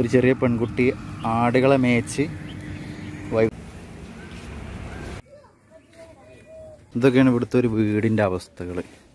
ഒരു ചെറിയ പെൺകുട്ടി ആടുകളെ മേച്ച് വൈ ഇതൊക്കെയാണ് ഇവിടുത്തെ ഒരു വീടിൻ്റെ അവസ്ഥകൾ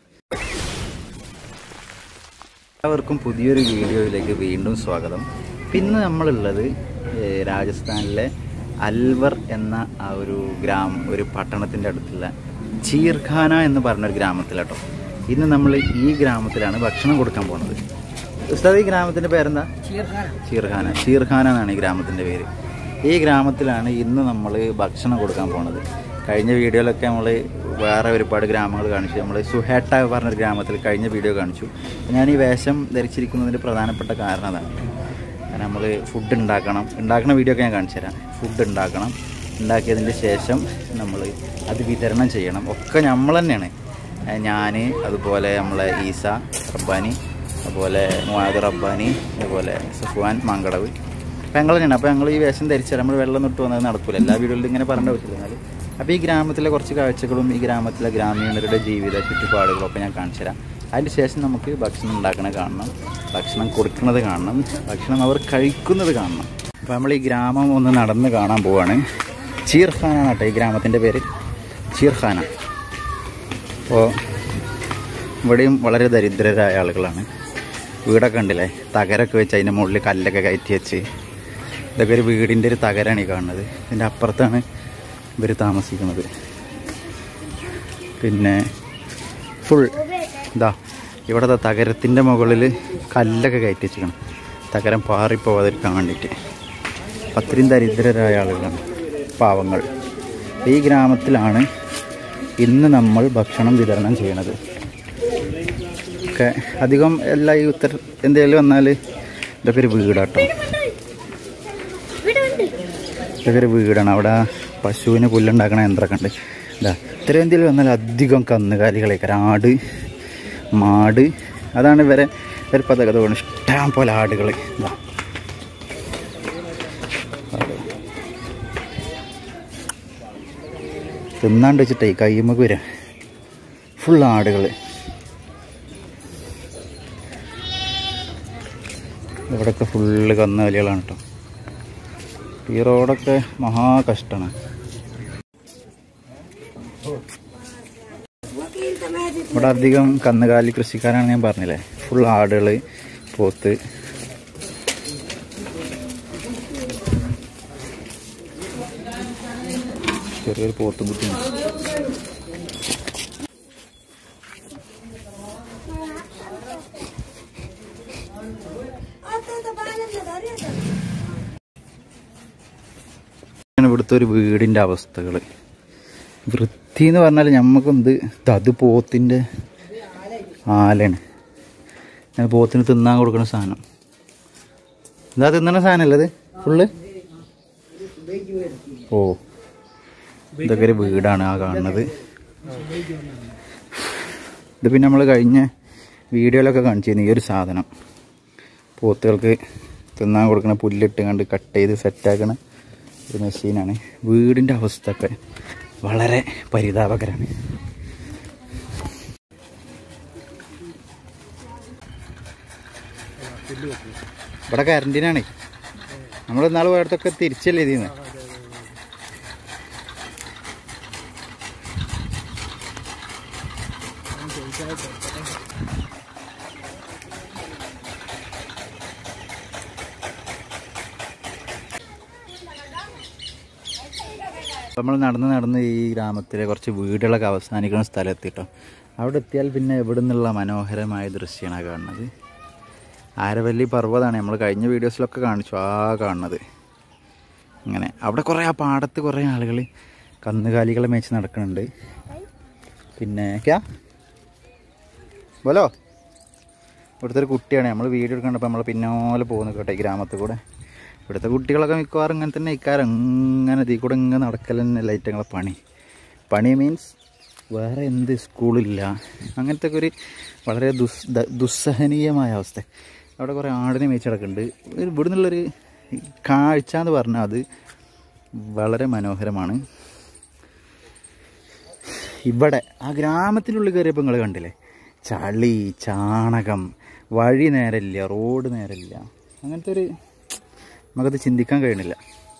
എല്ലാവർക്കും പുതിയൊരു വീഡിയോയിലേക്ക് വീണ്ടും സ്വാഗതം പിന്നെ നമ്മളുള്ളത് ഏഹ്, രാജസ്ഥാനിലെ അൽവർ എന്ന ആ ഒരു ഗ്രാമം ഒരു പട്ടണത്തിൻ്റെ അടുത്തുള്ള ചീർഖാന എന്ന് പറഞ്ഞൊരു ഗ്രാമത്തിലാട്ടോ ഇന്ന് നമ്മൾ ഈ ഗ്രാമത്തിലാണ് ഭക്ഷണം കൊടുക്കാൻ പോകുന്നത് ഉസ്താദ് ഈ ഗ്രാമത്തിൻ്റെ പേരെന്താ ചീർഖാന ചീർഖാന എന്നാണ് ഈ ഗ്രാമത്തിൻ്റെ പേര് ഈ ഗ്രാമത്തിലാണ് ഇന്ന് നമ്മൾ ഭക്ഷണം കൊടുക്കാൻ പോണത് കഴിഞ്ഞ വീഡിയോയിലൊക്കെ നമ്മൾ വേറെ ഒരുപാട് ഗ്രാമങ്ങൾ കാണിച്ചു നമ്മൾ സുഹേട്ട പറഞ്ഞൊരു ഗ്രാമത്തിൽ കഴിഞ്ഞ വീഡിയോ കാണിച്ചു ഞാൻ ഈ വേഷം ധരിച്ചിരിക്കുന്നതിൻ്റെ പ്രധാനപ്പെട്ട കാരണം അതാണ് കാരണം നമ്മൾ ഫുഡ് ഉണ്ടാക്കണം ഉണ്ടാക്കുന്ന വീഡിയോ ഒക്കെ ഞാൻ കാണിച്ചു തരാം ഫുഡ് ഉണ്ടാക്കണം ഉണ്ടാക്കിയതിൻ്റെ ശേഷം നമ്മൾ അത് വിതരണം ചെയ്യണം ഒക്കെ നമ്മൾ തന്നെയാണ് ഞാൻ അതുപോലെ നമ്മളെ ഈസ റബ്ബാനി അതുപോലെ മുഹാദ് റബ്ബാനി അതുപോലെ സഫ്വാൻ മാങ്കടവ് അപ്പം ഞങ്ങൾ തന്നെയാണ് അപ്പോൾ ഞങ്ങൾ ഈ വേഷം ധരിച്ചാൽ നമ്മൾ വെള്ളം തൊട്ട് വന്നത് നടക്കില്ല എല്ലാ വീടുകളിലും ഇങ്ങനെ പറയേണ്ട പറ്റില്ല എന്നാൽ അപ്പോൾ ഈ ഗ്രാമത്തിലെ കുറച്ച് കാഴ്ചകളും ഈ ഗ്രാമത്തിലെ ഗ്രാമീണരുടെ ജീവിത ചുറ്റുപാടുകളും ഒക്കെ ഞാൻ കാണിച്ചു തരാം അതിന് ശേഷം നമുക്ക് ഭക്ഷണം ഉണ്ടാക്കണത് കാണണം ഭക്ഷണം കൊടുക്കുന്നത് കാണണം ഭക്ഷണം അവർ കഴിക്കുന്നത് കാണണം അപ്പോൾ നമ്മൾ ഈ ഗ്രാമം ഒന്ന് നടന്ന് കാണാൻ പോവാണ് ചീർഖാന കേട്ടോ ഈ ഗ്രാമത്തിൻ്റെ പേര് ചീർഖാന അപ്പോൾ ഇവിടെയും വളരെ ദരിദ്രരായ ആളുകളാണ് വീടൊക്കെ ഉണ്ടല്ലേ തകരൊക്കെ വെച്ച് അതിൻ്റെ മുകളിൽ കല്ലൊക്കെ കയറ്റി വെച്ച് ഇതൊക്കെ ഒരു വീടിൻ്റെ ഒരു തകരാണ് ഈ കാണുന്നത് ഇതിൻ്റെ അപ്പുറത്താണ് ഇവർ താമസിക്കുന്നത് പിന്നെ ഫുൾ ഇതാ ഇവിടുത്തെ തകരത്തിൻ്റെ മുകളിൽ കല്ലൊക്കെ കയറ്റി വെച്ചിരിക്കണം തകരം പാറിപ്പോവാതിരിക്കാൻ വേണ്ടിയിട്ട് അത്രയും ദരിദ്രരായ ആളുകളാണ് പാവങ്ങൾ ഈ ഗ്രാമത്തിലാണ് ഇന്ന് നമ്മൾ ഭക്ഷണം വിതരണം ചെയ്യണത് ഒക്കെ അധികം എല്ലാ ഈ ഉത്തര ഇന്ത്യയിൽ വന്നാൽ ഇതൊക്കെ ഒരു വീടാട്ടോ ഇതൊക്കെ ഒരു വീടാണ് അവിടെ പശുവിന് പുല്ലുണ്ടാക്കണ യന്ത്രമൊക്കെ ഉണ്ട് ഇതാ ഉത്തരേന്ത്യയിൽ വന്നാൽ അധികം കന്നുകാലികളൊക്കെ ആട് മാട് അതാണ് ഇവരെ ഒരു പതകത കൊണ്ട് ഇഷ്ടം പോലെ ആടുകൾ ഇതാ തിന്നാണ്ട് വെച്ചിട്ടേ കയ്യുമ്മക്ക് വരാം ഫുൾ ആടുകൾ ഇവിടെയൊക്കെ ഫുള്ള് കന്നുകാലികളാണ് കേട്ടോ ഈ റോഡൊക്കെ മഹാ കഷ്ടമാണ് ഇവിടെ അധികം കന്നുകാലി കൃഷിക്കാരാണ് ഞാൻ പറഞ്ഞില്ലേ ഫുൾ ആടുകൾ പോത്ത് ചെറിയൊരു പോത്തും കുട്ടിയാണ് ഇതാണ് ഇവിടുത്തെ ഒരു വീടിൻ്റെ അവസ്ഥകൾ വൃത്തി എന്ന് പറഞ്ഞാൽ ഞമ്മക്കെന്ത് ഇത് അത് പോത്തിൻ്റെ ആലാണ് ഞാൻ പോത്തിന് തിന്നാൻ കൊടുക്കുന്ന സാധനം ഇതാ തിന്നണ സാധനമല്ലേ ഇത് ഫുള്ള് ഓ ഇതൊക്കെ ഒരു വീടാണ് ആ കാണുന്നത് ഇത് പിന്നെ നമ്മൾ കഴിഞ്ഞ വീഡിയോയിലൊക്കെ കാണിച്ചിരുന്നു ഈ ഒരു സാധനം പോത്തുകൾക്ക് തിന്നാൻ കൊടുക്കുന്ന പുല്ലിട്ട് കണ്ട് കട്ട് ചെയ്ത് സെറ്റാക്കണ ഒരു മെഷീനാണ് വീടിൻ്റെ അവസ്ഥ ഒക്കെ വളരെ പരിതാപകരമാണ് ഇവിടെ കറണ്ടിനാണ് നമ്മൾ ഇന്നാൾ പോയടത്തൊക്കെ തിരിച്ചല്ലേ ഇതിന്ന് നമ്മൾ നടന്ന് നടന്ന് ഈ ഗ്രാമത്തിലെ കുറച്ച് വീടുകളൊക്കെ അവസാനിക്കുന്ന സ്ഥലത്തിട്ടോ അവിടെ എത്തിയാൽ പിന്നെ എവിടെ നിന്നുള്ള മനോഹരമായ ദൃശ്യമാണ് ആ കാണുന്നത് ആരവല്ലി പർവ്വതമാണ് നമ്മൾ കഴിഞ്ഞ വീഡിയോസിലൊക്കെ കാണിച്ചു ആ കാണുന്നത് അങ്ങനെ അവിടെ കുറേ ആ പാടത്ത് കുറേ ആളുകൾ കന്നുകാലികളെ മേച്ച് നടക്കുന്നുണ്ട് പിന്നെ ക്യാ ബോലോ ഇവിടുത്തെ ഒരു കുട്ടിയാണ് നമ്മൾ വീഡിയോ എടുക്കണ്ടപ്പോൾ നമ്മൾ പിന്നോലെ പോകുന്നു കേട്ടോ ഈ ഗ്രാമത്തിൽ കൂടെ ഇവിടുത്തെ കുട്ടികളൊക്കെ മിക്കവാറും ഇങ്ങനെ തന്നെ ഇക്കാരം ഇങ്ങനെ ഇതിൽ കൂടെ ഇങ്ങനെ നടക്കൽ തന്നെ ലൈറ്റങ്ങളെ പണി പണി മീൻസ് വേറെ എന്ത് സ്കൂളില്ല അങ്ങനത്തെ ഒക്കെ ഒരു വളരെ ദുസ് ദ- ദുസ്സഹനീയമായ അവസ്ഥ അവിടെ കുറേ ആടിനെ മേച്ചടക്കുന്നുണ്ട് ഒരു ഇവിടെ നിന്നുള്ളൊരു കാഴ്ച എന്ന് പറഞ്ഞാൽ അത് വളരെ മനോഹരമാണ് ഇവിടെ ആ ഗ്രാമത്തിനുള്ളിൽ കയറിയപ്പോൾ നിങ്ങൾ കണ്ടില്ലേ ചളി ചാണകം വഴി നേരമില്ല റോഡ് നേരമില്ല അങ്ങനത്തെ ഒരു നമുക്കത് ചിന്തിക്കാൻ കഴിയണില്ല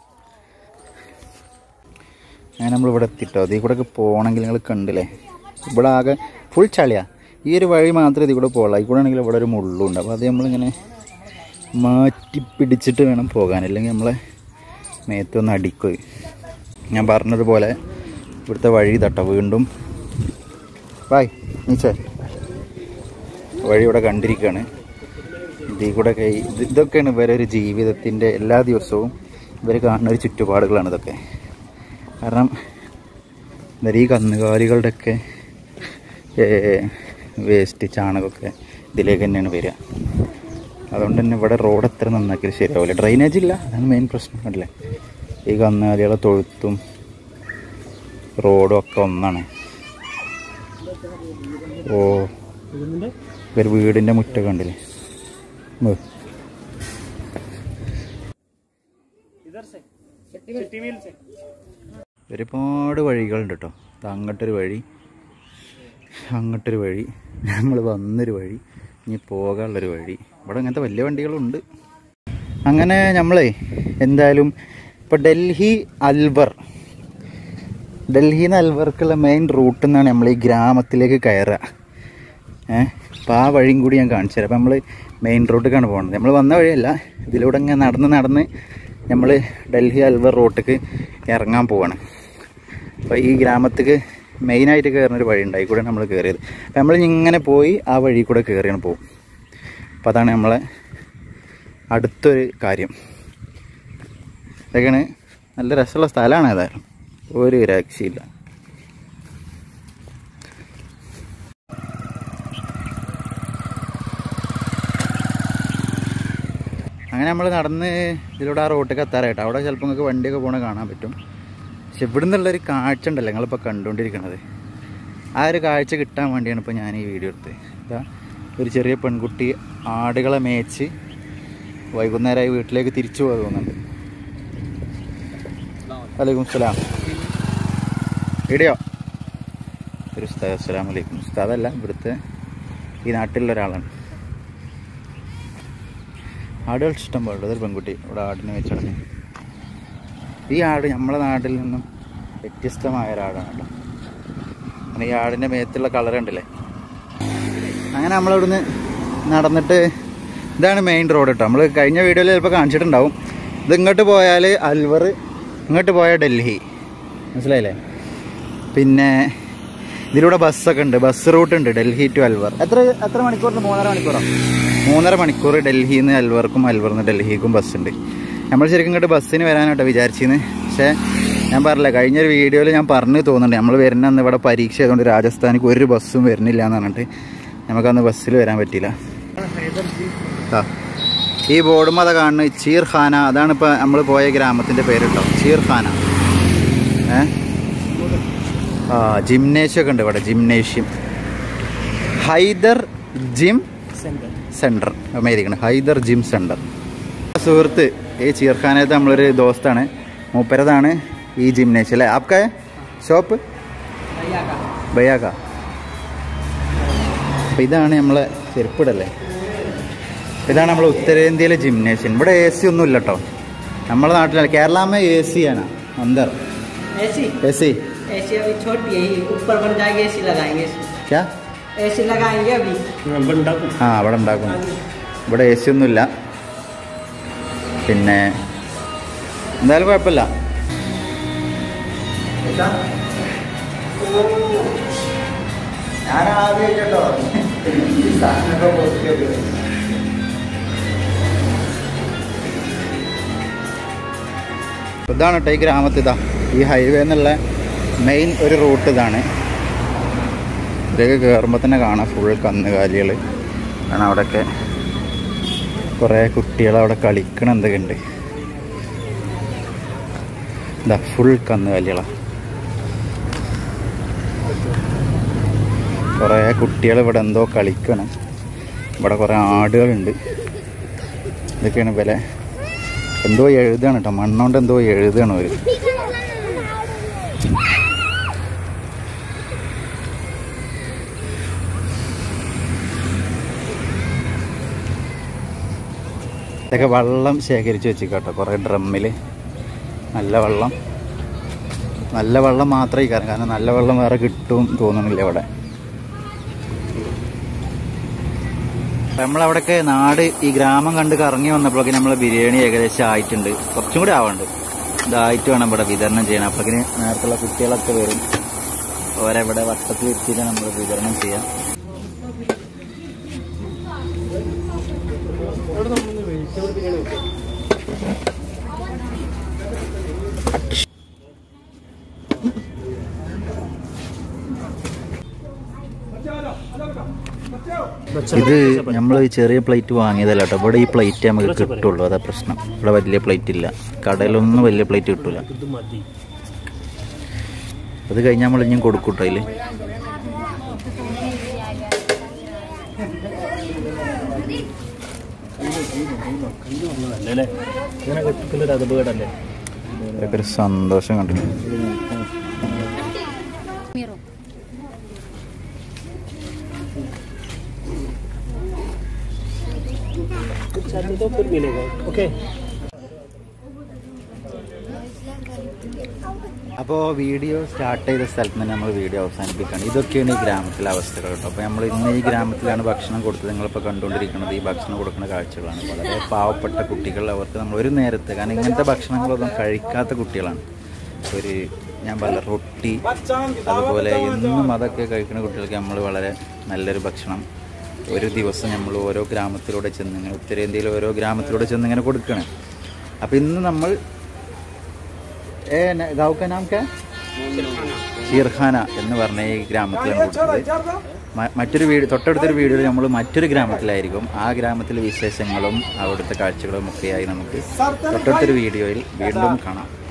അങ്ങനെ നമ്മളിവിടെ എത്തിട്ടോ ഇതിൽ കൂടെ ഒക്കെ പോകണമെങ്കിൽ നിങ്ങൾ കണ്ടില്ലേ ഇവിടെ ആകെ ഫുൾ ചളിയാ ഈ ഒരു വഴി മാത്രമേ ഇതിൽ കൂടെ പോകുള്ളൂ അതിൽ കൂടെ ആണെങ്കിൽ ഇവിടെ ഒരു മുള്ളുണ്ട് അപ്പോൾ അത് നമ്മളിങ്ങനെ മാറ്റി പിടിച്ചിട്ട് വേണം പോകാൻ അല്ലെങ്കിൽ നമ്മളെ മേത്തൊന്ന് അടിക്കുക ഞാൻ പറഞ്ഞതുപോലെ ഇവിടുത്തെ വഴി തട്ടോ വീണ്ടും ബായ് നീച്ചേ വഴി ഇവിടെ കണ്ടിരിക്കുകയാണ് ഇതിൽ കൂടെ ഒക്കെ ഈ- ഇത് ഇതൊക്കെയാണ് ഇവരെ ഒരു ജീവിതത്തിൻ്റെ എല്ലാ ദിവസവും ഇവർ കാണുന്ന ഒരു ചുറ്റുപാടുകളാണ് ഇതൊക്കെ കാരണം എന്താ ഈ കന്നുകാലികളുടെയൊക്കെ വേസ്റ്റ് ചാണകമൊക്കെ ഇതിലേക്ക് തന്നെയാണ് വരിക അതുകൊണ്ട് തന്നെ ഇവിടെ റോഡ് എത്ര നന്നാക്കിയത് ശരിയാവില്ല ഡ്രൈനേജ് ഇല്ല അതാണ് മെയിൻ പ്രശ്നം കണ്ടില്ലേ ഈ കന്നുകാലികളെ തൊഴുത്തും റോഡും ഒക്കെ ഒന്നാണ് ഓ ഒരു വീടിൻ്റെ മുറ്റൊക്കെ ഉണ്ടല്ലേ ഉം. ഒരുപാട് വഴികളുണ്ട് കേട്ടോ ദാ അങ്ങോട്ടൊരു വഴി അങ്ങോട്ടൊരു വഴി നമ്മൾ വന്നൊരു വഴി ഇനി പോകാനുള്ളൊരു വഴി ഇവിടെ അങ്ങനത്തെ വലിയ വണ്ടികളുണ്ട് അങ്ങനെ നമ്മളെ എന്തായാലും ഇപ്പോൾ ഡൽഹി അൽവർ ഡൽഹിയിൽ നിന്ന് അൽവർക്കുള്ള മെയിൻ റൂട്ടിൽ നിന്നാണ് നമ്മൾ ഈ ഗ്രാമത്തിലേക്ക് കയറുക ഏഹ് അപ്പോൾ ആ വഴിയും കൂടി ഞാൻ കാണിച്ചു തരാം അപ്പോൾ നമ്മൾ മെയിൻ റോഡിലേക്കാണ് പോകുന്നത് നമ്മൾ വന്ന വഴിയല്ല ഇതിലൂടെ ഇങ്ങനെ നടന്ന് നടന്ന് നമ്മൾ ഡൽഹി അൽവർ റോട്ടിലേക്ക് ഇറങ്ങാൻ പോവാണ് അപ്പോൾ ഈ ഗ്രാമത്തേക്ക് മെയിനായിട്ട് കയറുന്ന ഒരു വഴി ഉണ്ടായി കൂടെ നമ്മൾ കയറിയത് അപ്പോൾ നമ്മൾ ഇങ്ങനെ പോയി ആ വഴി കൂടെ കയറിയാണ് പോകും അപ്പോൾ അതാണ് നമ്മളെ അടുത്തൊരു കാര്യം ഇതൊക്കെയാണ് നല്ല രസമുള്ള സ്ഥലമാണ് ഏതായാലും ഒരു രക്ഷയില്ല അങ്ങനെ നമ്മൾ നടന്ന് ഇതിലൂടെ ആ റോട്ടിലേക്ക് എത്താറായിട്ട് അവിടെ ചിലപ്പോൾ നിങ്ങൾക്ക് വണ്ടിയൊക്കെ പോകണ കാണാൻ പറ്റും പക്ഷെ ഇവിടെ നിന്നുള്ളൊരു കാഴ്ച ഉണ്ടല്ലോ നിങ്ങളിപ്പോൾ കണ്ടുകൊണ്ടിരിക്കണത് ആ ഒരു കാഴ്ച കിട്ടാൻ വേണ്ടിയാണ് ഇപ്പോൾ ഞാൻ ഈ വീഡിയോ എടുത്തത് ഇതാ ഒരു ചെറിയ പെൺകുട്ടി ആടുകളെ മേച്ച് വൈകുന്നേരമായി വീട്ടിലേക്ക് തിരിച്ചു പോകാൻ തോന്നുന്നുണ്ട് വലൈക്കും സ്ലാം ഇവിടെയോ ഒരു ഉസ്താദ് അസ്സലാം വലൈക്കും ഉസ്താദല്ല ഇവിടുത്തെ ഈ നാട്ടിലുള്ള ഒരാളാണ് ആടുകൾ ഇഷ്ടം പോലെ അതൊരു പെൺകുട്ടി ഇവിടെ ആടിനെ വെച്ചടങ്ങി ഈ ആട് നമ്മളെ നാട്ടിൽ നിന്നും വ്യത്യസ്തമായ ഒരാടാണ് കേട്ടോ അങ്ങനെ ഈ ആടിൻ്റെ മേത്തുള്ള കളർ ഉണ്ടല്ലേ അങ്ങനെ നമ്മളിവിടുന്ന് നടന്നിട്ട് ഇതാണ് മെയിൻ റോഡ് കേട്ടോ നമ്മൾ കഴിഞ്ഞ വീഡിയോയിൽ ചിലപ്പോൾ കാണിച്ചിട്ടുണ്ടാവും ഇത് ഇങ്ങോട്ട് പോയാൽ അൽവർ ഇങ്ങോട്ട് പോയാൽ ഡൽഹി മനസ്സിലായില്ലേ പിന്നെ ഇതിലൂടെ ബസ്സൊക്കെ ഉണ്ട് ബസ് റൂട്ട് ഉണ്ട് ഡൽഹി ടു അൽവർ എത്ര എത്ര മണിക്കൂറിന് മൂന്നര മണിക്കൂറോ മൂന്നര മണിക്കൂർ ഡൽഹിയിൽ നിന്ന് അൽവർക്കും അൽവറിൽ നിന്ന് ഡൽഹിക്കും ബസ് ഉണ്ട് നമ്മൾ ശരിക്കും ഇങ്ങോട്ട് ബസ്സിന് വരാനാട്ടോ വിചാരിച്ചിരുന്നു പക്ഷേ ഞാൻ പറഞ്ഞില്ല കഴിഞ്ഞൊരു വീഡിയോയിൽ ഞാൻ പറഞ്ഞു തോന്നുന്നുണ്ട് നമ്മൾ വരുന്ന അന്ന് ഇവിടെ പരീക്ഷ ആയതുകൊണ്ട് രാജസ്ഥാനിക്ക് ഒരു ബസ്സും വരുന്നില്ല എന്ന് പറഞ്ഞിട്ട് നമുക്കന്ന് ബസ്സിൽ വരാൻ പറ്റിയില്ല ആ ഈ ബോർഡും അതാ കാണുന്നത് ചീർ ഖാന അതാണ് ഇപ്പോൾ നമ്മൾ പോയ ഗ്രാമത്തിൻ്റെ പേര് കേട്ടോ ചീർ ഖാന ഏ ആ ജിംനേഷ്യം ഒക്കെ ഉണ്ട് ഇവിടെ gymnasium Haider gym center American Haider gym center സുഹൃത്ത് ഈ ചീർഖാനത്ത് നമ്മളൊരു ദോസ്താണ് മൂപ്പരതാണ് ഈ ജിംനേഷ്യം അല്ലേ ആപ്ക ഷോപ്പ് ബയ്യാക്ക അപ്പം ഇതാണ് നമ്മളെ ചെരുപ്പിടല്ലേ ഇതാണ് നമ്മളെ ഉത്തരേന്ത്യയിലെ ജിംനേഷ്യം ഇവിടെ എ സി ഒന്നും ഇല്ല കേട്ടോ നമ്മളെ നാട്ടിലല്ല കേരളമേ എ സി ആണ് അന്തർ ऐसी എ സി ऐसी अभी छोटी है ये ऊपर बन जाएगी ऐसी लगाएंगे ക്യാ ऐसी लगाएंगे अभी ആ അവിടെ ഉണ്ടാക്കും ഇവിടെ എ സി ഒന്നുമില്ല പിന്നെ എന്തായാലും കുഴപ്പമില്ല ഞാൻ ആദ്യം കേട്ടോ ഇതാണ് കേട്ടോ ഈ ഗ്രാമത്തിൽ ഇതാ ഈ ഹൈവേ എന്നുള്ള മെയിൻ ഒരു റൂട്ട് ഇതാണ് ഇതിലേക്ക് കയറുമ്പോൾ തന്നെ കാണാം ഫുൾ കന്നുകാലികൾ കാരണം അവിടെയൊക്കെ കുറേ കുട്ടികൾ അവിടെ കളിക്കണ എന്തൊക്കെ ഉണ്ട് ഇതാ ഫുൾ കന്നുകാലികളാണ് കുറേ കുട്ടികൾ ഇവിടെ എന്തോ കളിക്കണം ഇവിടെ കുറേ ആടുകളുണ്ട് ഇതൊക്കെയാണ് വില എന്തോ എഴുതാണ് കേട്ടോ മണ്ണോണ്ട് എന്തോ എഴുതാണ് അവർ ഇതൊക്കെ വെള്ളം ശേഖരിച്ച് വെച്ചിക്കോട്ടെ കുറേ ഡ്രമ്മിൽ നല്ല വെള്ളം നല്ല വെള്ളം മാത്രമേ കാരണം കാരണം നല്ല വെള്ളം വേറെ കിട്ടും തോന്നുന്നില്ല ഇവിടെ നമ്മളവിടെയൊക്കെ നാട് ഈ ഗ്രാമം കണ്ട് കറങ്ങി വന്നപ്പോഴൊക്കെ നമ്മൾ ബിരിയാണി ഏകദേശം ആയിട്ടുണ്ട് കുറച്ചും കൂടി ആവാണ്ട് ഇതായിട്ട് വേണം ഇവിടെ വിതരണം ചെയ്യണം അപ്പോഴേക്കിന് നേരത്തുള്ള കുട്ടികളൊക്കെ വരും ഓരെ ഇവിടെ വട്ടത്തിൽ ഇരുത്തിയിട്ട് നമ്മൾ വിതരണം ചെയ്യാം ഇത് നമ്മൾ ചെറിയ പ്ലേറ്റ് വാങ്ങിയതല്ല കേട്ടോ ഇവിടെ ഈ പ്ലേറ്റ് നമുക്ക് കിട്ടുള്ളൂ അതാ പ്രശ്നം ഇവിടെ വലിയ പ്ലേറ്റ് ഇല്ല കടയിലൊന്നും വലിയ പ്ലേറ്റ് കിട്ടൂല അത് കഴിഞ്ഞാൽ നമ്മൾ ഇനിയും കൊടുക്കൂട്ടോ അതിൽ ഇങ്ങനെ കൊട്ടിക്കുന്നൊരു അതുപകടല്ലേ ഇതൊക്കെ ഒരു സന്തോഷം കണ്ടിട്ട് Miro. चाहते तो फिर मिलेगा ओके അപ്പോൾ വീഡിയോ സ്റ്റാർട്ട് ചെയ്ത സ്ഥലത്ത് തന്നെ നമ്മൾ വീഡിയോ അവസാനിപ്പിക്കുകയാണ് ഇതൊക്കെയാണ് ഈ ഗ്രാമത്തിലെ അവസ്ഥകൾ കേട്ടോ അപ്പോൾ നമ്മൾ ഇന്ന് ഈ ഗ്രാമത്തിലാണ് ഭക്ഷണം കൊടുത്തത് നിങ്ങളിപ്പോൾ കണ്ടുകൊണ്ടിരിക്കുന്നത് ഈ ഭക്ഷണം കൊടുക്കുന്ന കാഴ്ചകളാണ് വളരെ പാവപ്പെട്ട കുട്ടികൾ അവർക്ക് നമ്മൾ ഒരു നേരത്തെ കാരണം ഇങ്ങനത്തെ ഭക്ഷണങ്ങളൊന്നും കഴിക്കാത്ത കുട്ടികളാണ് ഒരു ഞാൻ പറഞ്ഞ റൊട്ടി അതുപോലെ എന്നും അതൊക്കെ കഴിക്കുന്ന കുട്ടികൾക്ക് നമ്മൾ വളരെ നല്ലൊരു ഭക്ഷണം ഒരു ദിവസം നമ്മൾ ഓരോ ഗ്രാമത്തിലൂടെ ചെന്ന് ഇങ്ങനെ ഉത്തരേന്ത്യയിൽ ഓരോ ഗ്രാമത്തിലൂടെ ചെന്ന് ഇങ്ങനെ കൊടുക്കുകയാണ് അപ്പോൾ ഇന്ന് നമ്മൾ ഏ ന- ഗാവ് കാ നാം ക്യാ ഷീർഖാന എന്ന് പറഞ്ഞ ഈ ഗ്രാമത്തിലാണ് കൊടുത്തത് മ- മറ്റൊരു വീട് തൊട്ടടുത്തൊരു വീഡിയോയിൽ നമ്മൾ മറ്റൊരു ഗ്രാമത്തിലായിരിക്കും ആ ഗ്രാമത്തിലെ വിശേഷങ്ങളും അവിടുത്തെ കാഴ്ചകളും ഒക്കെയായി നമുക്ക് തൊട്ടടുത്തൊരു വീഡിയോയിൽ വീണ്ടും കാണാം